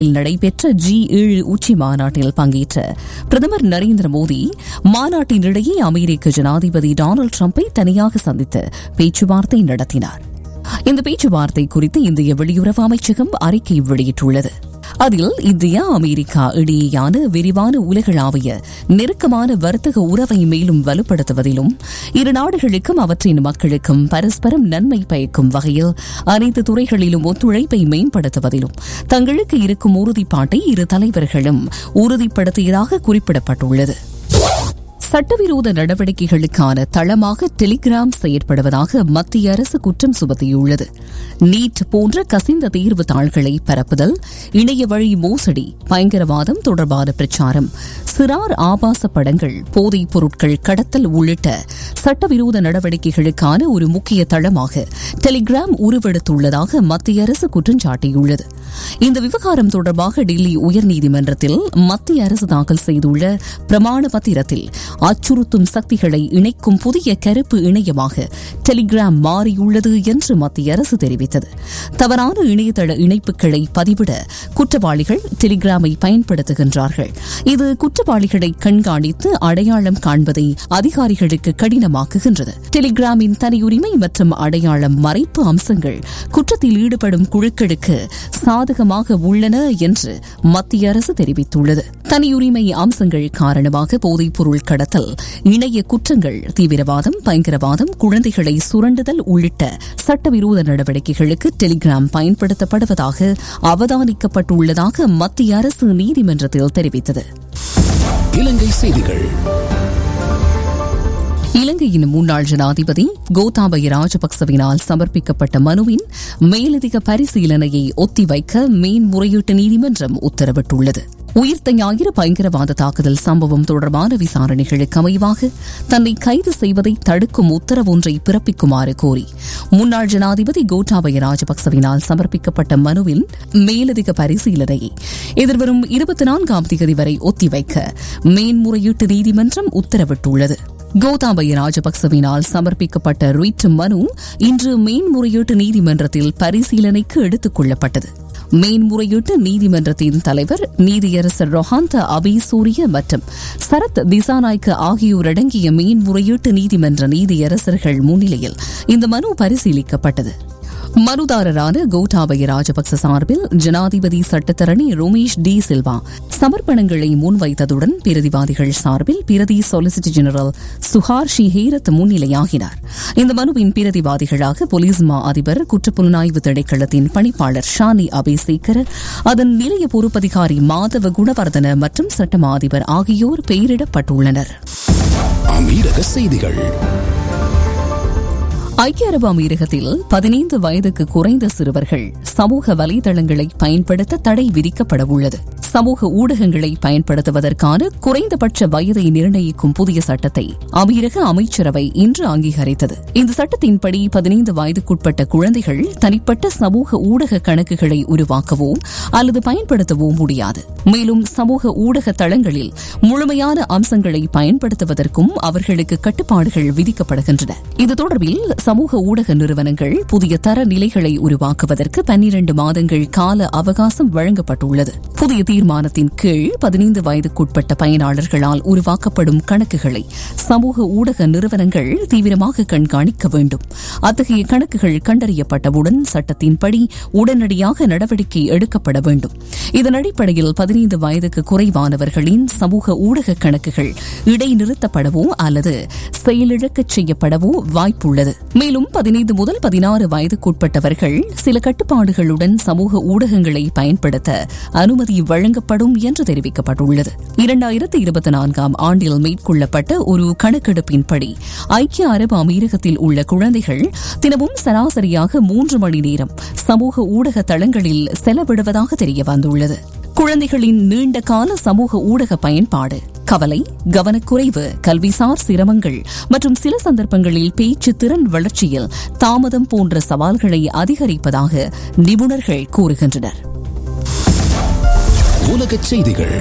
நடைபெற்ற ஜி ஏழு உச்சி மாநாட்டில் பங்கேற்ற பிரதமர் நரேந்திர மோடி மாநாட்டினிடையே அமெரிக்க ஜனாதிபதி டொனால்டு டிரம்பை தனியாக சந்தித்து பேச்சுவார்த்தை நடத்தினார் இந்த பேச்சுவார்த்தை குறித்து இந்திய வெளியுறவு அமைச்சகம் அறிக்கை வெளியிட்டுள்ளது அதில் இந்தியா அமெரிக்கா இடையேயான விரிவான உலகளாவிய நெருக்கமான வர்த்தக உறவை மேலும் வலுப்படுத்துவதிலும் இரு நாடுகளுக்கும் அவற்றின் மக்களுக்கும் பரஸ்பரம் நன்மை பயக்கும் வகையில் அனைத்து துறைகளிலும் ஒத்துழைப்பை மேம்படுத்துவதிலும் தங்களுக்கு இருக்கும் உறுதிப்பாட்டை இரு தலைவர்களும் உறுதிப்படுத்தியதாக குறிப்பிடப்பட்டுள்ளது சட்டவிரோத நடவடிக்கைகளுக்கான தளமாக டெலிகிராம் செயற்படுவதாக மத்திய அரசு குற்றம் சுமத்தியுள்ளது நீட் போன்ற கசிந்த தேர்வு தாள்களை பரப்புதல் இணைய வழி மோசடி பயங்கரவாதம் தொடர்பான பிரச்சாரம் சிறார் ஆபாச படங்கள் போதைப் பொருட்கள் கடத்தல் உள்ளிட்ட சட்டவிரோத நடவடிக்கைகளுக்கான ஒரு முக்கிய தளமாக டெலிகிராம் உருவெடுத்துள்ளதாக மத்திய அரசு குற்றம் சாட்டியுள்ளது இந்த விவகாரம் தொடர்பாக டெல்லி உயர்நீதிமன்றத்தில் மத்திய அரசு தாக்கல் செய்துள்ள பிரமாண பத்திரத்தில் அச்சுறுத்தும் சக்திகளை இணைக்கும் புதிய கருப்பு இணையமாக டெலிகிராம் மாறியுள்ளது என்று மத்திய அரசு தெரிவித்தது தவறான இணையதள இணைப்புகளை பதிவிட குற்றவாளிகள் டெலிகிராமை பயன்படுத்துகின்றார்கள் இது குற்றவாளிகளை கண்காணித்து அடையாளம் காண்பதை அதிகாரிகளுக்கு கடினமாக்குகின்றது டெலிகிராமின் தனியுரிமை மற்றும் அடையாளம் மறைப்பு அம்சங்கள் குற்றத்தில் ஈடுபடும் குழுக்களுக்கு சாதகமாக உள்ளன என்று மத்திய அரசு தெரிவித்துள்ளது தனியுரிமை அம்சங்கள் காரணமாக போதைப்பொருள் கடத்தல் இணைய குற்றங்கள் தீவிரவாதம் பயங்கரவாதம் குழந்தைகளை சுரண்டுதல் உள்ளிட்ட சட்டவிரோத நடவடிக்கைகளுக்கு டெலிகிராம் பயன்படுத்தப்படுவதாக அவதானிக்கப்பட்டுள்ளதாக மத்திய அரசு நீதிமன்றத்தில் தெரிவித்தது இலங்கை செய்திகள் இலங்கையின் முன்னாள் ஜனாதிபதி கோத்தாபய ராஜபக்சவினால் சமர்ப்பிக்கப்பட்ட மனுவின் மேலதிக பரிசீலனையை ஒத்திவைக்க மேன்முறையீட்டு நீதிமன்றம் உத்தரவிட்டுள்ளது உயிர்த்த ஞாயிறு பயங்கரவாத தாக்குதல் சம்பவம் தொடர்பான விசாரணைகளுக்கு அமைவாக தன்னை கைது செய்வதை தடுக்கும் உத்தரவொன்றை பிறப்பிக்குமாறு கோரி முன்னாள் ஜனாதிபதி கோட்டாபய ராஜபக்சவினால் சமர்ப்பிக்கப்பட்ட மனுவின் மேலதிக பரிசீலனையை எதிர்வரும் இருபத்தி நான்காம் தேதி வரை ஒத்திவைக்க மேன்முறையீட்டு நீதிமன்றம் உத்தரவிட்டுள்ளது கோதாபய ராஜபக்சவினால் சமர்ப்பிக்கப்பட்ட ரிட் மனு இன்று மேன்முறையீட்டு நீதிமன்றத்தில் பரிசீலனைக்கு எடுத்துக் கொள்ளப்பட்டது மேன்முறையீட்டு நீதிமன்றத்தின் தலைவர் நீதியரசர் ரொஹாந்த அபிசூரிய மற்றும் சரத் திசாநாய்க்கு ஆகியோர் அடங்கிய மேன்முறையீட்டு நீதிமன்ற நீதியரசர்கள் முன்னிலையில் இந்த மனு பரிசீலிக்கப்பட்டது மனுதாரரான கோட்டாபய ராஜபக்ச சார்பில் ஜனாதிபதி சட்டத்தரணி ரோமேஷ் டி சில்வா சமர்ப்பணங்களை முன்வைத்ததுடன் பிரதிவாதிகள் சார்பில் பிரதி சொலிசிட்டர் ஜெனரல் சுஹார் ஷிஹேரத் முன்னிலையாகினார் இந்த மனுவின் பிரதிவாதிகளாக போலீஸ் மா அதிபர் குற்றப்புலனாய்வு திணைக்களத்தின் பணிப்பாளர் ஷானி அபேசேகர் அதன் நிலைய பொறுப்பதிகாரி மாதவ குணவர்தன மற்றும் சட்டமா அதிபர் ஆகியோர் பெயரிடப்பட்டுள்ளனர் அமீரக செய்திகள் ஐக்கிய அரபு அமீரகத்தில் பதினைந்து வயதுக்கு குறைந்த சிறுவர்கள் சமூக வலைதளங்களை பயன்படுத்த தடை விதிக்கப்பட உள்ளது சமூக ஊடகங்களை பயன்படுத்துவதற்கான குறைந்தபட்ச வயதை நிர்ணயிக்கும் புதிய சட்டத்தை அமீரக அமைச்சரவை இன்று அங்கீகரித்தது இந்த சட்டத்தின்படி பதினைந்து வயதுக்குட்பட்ட குழந்தைகள் தனிப்பட்ட சமூக ஊடக கணக்குகளை உருவாக்கவோ அல்லது பயன்படுத்தவோ முடியாது மேலும் சமூக ஊடக தளங்களில் முழுமையான அம்சங்களை பயன்படுத்துவதற்கும் அவர்களுக்கு கட்டுப்பாடுகள் விதிக்கப்படுகின்றன இது தொடர்பில் சமூக ஊடக நிறுவனங்கள் புதிய தர நிலைகளை உருவாக்குவதற்கு பன்னிரண்டு மாதங்கள் கால அவகாசம் வழங்கப்பட்டுள்ளது புதிய தீர்மானத்தின் கீழ் பதினைந்து வயதுக்குட்பட்ட பயனாளர்களால் உருவாக்கப்படும் கணக்குகளை சமூக ஊடக நிறுவனங்கள் தீவிரமாக கண்காணிக்க வேண்டும் அத்தகைய கணக்குகள் கண்டறியப்பட்டவுடன் சட்டத்தின்படி உடனடியாக நடவடிக்கை எடுக்கப்பட வேண்டும் இதன் அடிப்படையில் பதினைந்து வயதுக்கு குறைவானவர்களின் சமூக ஊடக கணக்குகள் இடைநிறுத்தப்படவோ அல்லது செயலிழக்கச் செய்யப்படவோ வாய்ப்புள்ளது மேலும் பதினைந்து முதல் பதினாறு வயதுக்குட்பட்டவர்கள் சில கட்டுப்பாடுகளுடன் சமூக ஊடகங்களை பயன்படுத்த அனுமதி வழங்கப்படும் என்று தெரிவிக்கப்பட்டுள்ளது இரண்டாயிரத்து இருபத்தி நான்காம் ஆண்டில் மேற்கொள்ளப்பட்ட ஒரு கணக்கெடுப்பின்படி ஐக்கிய அரபு அமீரகத்தில் உள்ள குழந்தைகள் தினமும் சராசரியாக மூன்று மணி நேரம் சமூக ஊடக தளங்களில் செலவிடுவதாக தெரிய வந்துள்ளது குழந்தைகளின் நீண்ட கால சமூக ஊடக பயன்பாடு கவலை கவனக்குறைவு கல்விசார் சிரமங்கள் மற்றும் சில சந்தர்ப்பங்களில் பேச்சு திறன் வளர்ச்சியில் தாமதம் போன்ற சவால்களை அதிகரிப்பதாக நிபுணர்கள் கூறுகின்றனர் உலகச் செய்திகள்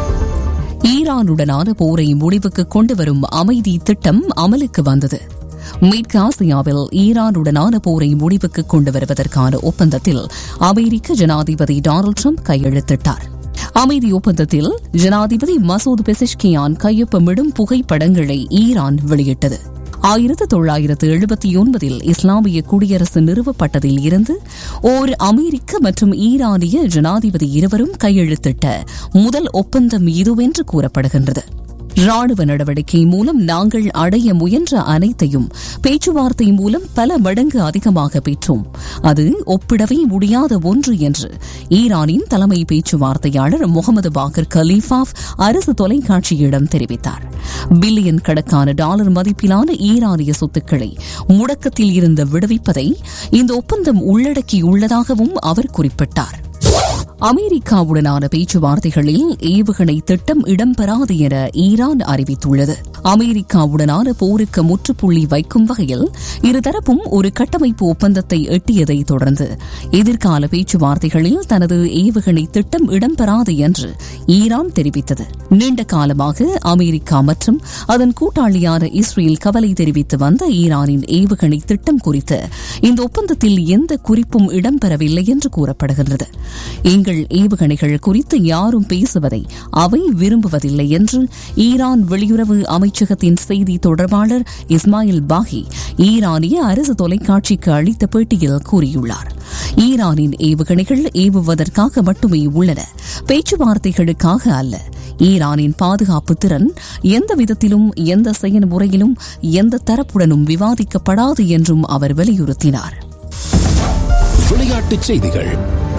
ஈரானுடனான போரை முடிவுக்கு கொண்டுவரும் அமைதி திட்டம் அமலுக்கு வந்தது மேற்கு ஆசியாவில் ஈரானுடனான போரை முடிவுக்கு கொண்டு வருவதற்கான ஒப்பந்தத்தில் அமெரிக்க ஜனாதிபதி டொனால்டு ட்ரம்ப் கையெழுத்திட்டார் அமைதி ஒப்பந்தத்தில் ஜனாதிபதி மசூத் பெசிஷ்கியான் கையொப்பமிடும் புகைப்படங்களை ஈரான் வெளியிட்டது ஆயிரத்து தொள்ளாயிரத்து எழுபத்தி ஒன்பதில் இஸ்லாமிய குடியரசு நிறுவப்பட்டதில் இருந்து ஓர் அமெரிக்க மற்றும் ஈரானிய ஜனாதிபதி இருவரும் கையெழுத்திட்ட முதல் ஒப்பந்தம் இதுவென்று கூறப்படுகின்றது ராணுவ நடவடிக்கை மூலம் நாங்கள் அடைய முயன்ற அனைத்தையும் பேச்சுவார்த்தை மூலம் பல மடங்கு அதிகமாக பெற்றோம் அது ஒப்பிடவே முடியாத ஒன்று என்று ஈரானின் தலைமை பேச்சுவார்த்தையாளர் முகமது பாகர் கலீஃபாப் அரசு தொலைக்காட்சியிடம் தெரிவித்தார் பில்லியன் கணக்கான டாலர் மதிப்பிலான ஈரானிய சொத்துக்களை முடக்கத்தில் இருந்து விடுவிப்பதை இந்த ஒப்பந்தம் உள்ளடக்கியுள்ளதாகவும் அவர் குறிப்பிட்டார் அமெரிக்காவுடனான பேச்சுவார்த்தைகளில் ஏவுகணை திட்டம் இடம்பெறாது என ஈரான் அறிவித்துள்ளது அமெரிக்காவுடனான போருக்கு முற்றுப்புள்ளி வைக்கும் வகையில் இருதரப்பும் ஒரு கட்டமைப்பு ஒப்பந்தத்தை எட்டியதை தொடர்ந்து எதிர்கால பேச்சுவார்த்தைகளில் தனது ஏவுகணை திட்டம் இடம்பெறாது என்று ஈரான் தெரிவித்தது நீண்ட காலமாக அமெரிக்கா மற்றும் அதன் கூட்டாளியான இஸ்ரேல் கவலை தெரிவித்து வந்த ஈரானின் ஏவுகணை திட்டம் குறித்து இந்த ஒப்பந்தத்தில் எந்த குறிப்பும் இடம்பெறவில்லை என்று கூறப்படுகின்றது எங்கள் ஏவுகணைகள் குறித்து யாரும் பேசுவதை அவை விரும்புவதில்லை என்று ஈரான் வெளியுறவு அமைச்சகத்தின் செய்தி தொடர்பாளர் இஸ்மாயில் பாகி ஈரானிய அரசு தொலைக்காட்சிக்கு அளித்த பேட்டியில் கூறியுள்ளார் ஈரானின் ஏவுகணைகள் ஏவுவதற்காக மட்டுமே உள்ளன பேச்சுவார்த்தைகளுக்காக அல்ல ஈரானின் பாதுகாப்பு திறன் எந்த விதத்திலும் எந்த செயல்முறையிலும் எந்த தரப்புடனும் விவாதிக்கப்படாது என்றும் அவர் வலியுறுத்தினார் விளையாட்டுச் செய்திகள்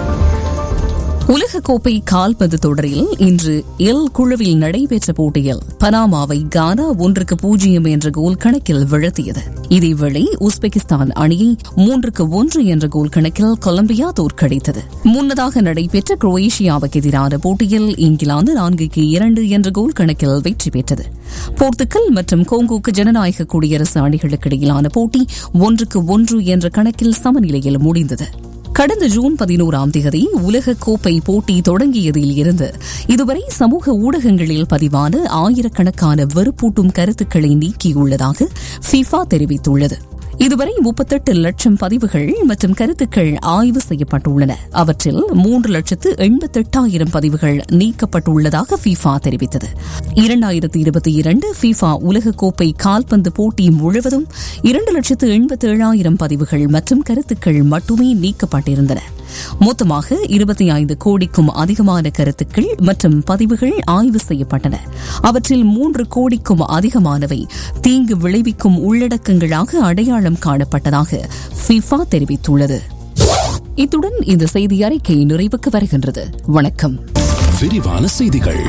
உலகக்கோப்பை கால்பந்து தொடரில் இன்று எல் குழுவில் நடைபெற்ற போட்டியில் பனாமாவை கானா ஒன்றுக்கு பூஜ்ஜியம் என்ற கோல் கணக்கில் வீழ்த்தியது இதேவேளை உஸ்பெகிஸ்தான் அணியை மூன்றுக்கு ஒன்று என்ற கோல் கணக்கில் கொலம்பியா தோற்கடித்தது முன்னதாக நடைபெற்ற குரோவேஷியாவுக்கு எதிரான போட்டியில் இங்கிலாந்து நான்குக்கு இரண்டு என்ற கோல் கணக்கில் வெற்றி பெற்றது போர்த்துக்கல் மற்றும் கோங்கோக்கு ஜனநாயக குடியரசு அணிகளுக்கு இடையிலான போட்டி ஒன்றுக்கு ஒன்று என்ற கணக்கில் சமநிலையில் முடிந்தது கடந்த ஜூன் பதினோராம் தேதி உலக கோப்பை போட்டி தொடங்கியதில் இருந்து இதுவரை சமூக ஊடகங்களில் பதிவான ஆயிரக்கணக்கான வெறுப்பூட்டும் கருத்துக்களை நீக்கியுள்ளதாக ஃபிஃபா தெரிவித்துள்ளது இதுவரை முப்பத்தெட்டு லட்சம் பதிவுகள் மற்றும் கருத்துக்கள் ஆய்வு செய்யப்பட்டுள்ளன அவற்றில் மூன்று லட்சத்து எண்பத்தெட்டாயிரம் பதிவுகள் நீக்கப்பட்டுள்ளதாக ஃபீஃபா தெரிவித்தது இரண்டாயிரத்தி இருபத்தி இரண்டு ஃபீஃபா உலகக்கோப்பை கால்பந்து போட்டி முழுவதும் இரண்டு லட்சத்து எண்பத்தி ஏழாயிரம் பதிவுகள் மற்றும் கருத்துக்கள் மட்டுமே நீக்கப்பட்டிருந்தன மொத்தமாக இருபத்தி ஐந்து கோடிக்கும் அதிகமான கருத்துக்கள் மற்றும் பதிவுகள் ஆய்வு செய்யப்பட்டன அவற்றில் மூன்று கோடிக்கும் அதிகமானவை தீங்கு விளைவிக்கும் உள்ளடக்கங்களாக அடையாளம் காணப்பட்டதாக ஃபிஃபா தெரிவித்துள்ளது இத்துடன் இந்த செய்தி அறிக்கை நிறைவுக்கு வருகின்றது வணக்கம் விரிவான செய்திகள்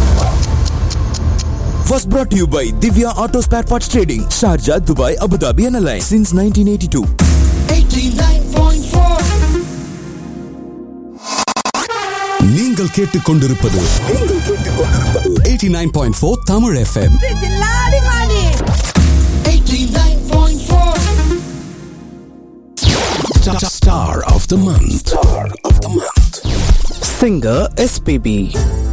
was brought to you by Divya Auto Spare Parts Trading, Sharjah, Dubai, Abu Dhabi and Alliance since 1982. நீங்கள் கேட்டுக்கொண்டிருப்பது நீங்கள் கேட்டுக்கொண்டிருப்பது 89.4 Tamil FM Star of the month. Star of the month. Singer SPB